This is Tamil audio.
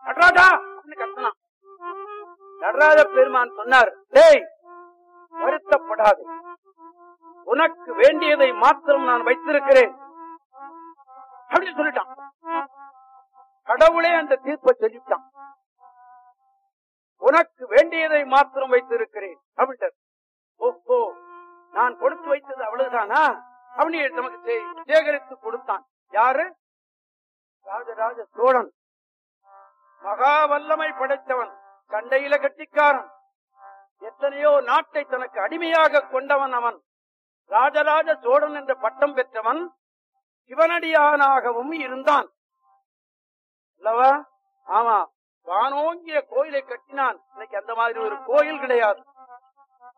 நடராஜா அப்படின்னு கத்தனான் நடராஜ பெருமான் சொன்னார் டேய் வருத்தப்படாது உனக்கு வேண்டியதை மாத்திரம் நான் வைத்திருக்கிறேன் அப்படின்னு சொல்லிட்டான் கடவுளே அந்த தீர்ப்பை சொல்லிட்டான் உனக்கு வேண்டியதை மாத்திரம் வைத்திருக்கிறேன் அப்படின்ட்டார் ஓஹோ நான் கொடுத்து வைத்தது அவ்வளவுதானா அப்படின்னு நமக்கு சே- சேகரித்து கொடுத்தான் யாரு ராஜராஜ சோழன் மகா வல்லமை படைத்தவன் சண்டையில கட்டிக்காரன் எத்தனையோ நாட்டை தனக்கு அடிமையாக கொண்டவன் அவன் ராஜராஜ சோழன் என்ற பட்டம் பெற்றவன் சிவனடியானாகவும் இருந்தான் அல்லவா ஆமா வானோங்கிய கோயிலை கட்டினான் இன்னைக்கு அந்த மாதிரி ஒரு கோயில் கிடையாது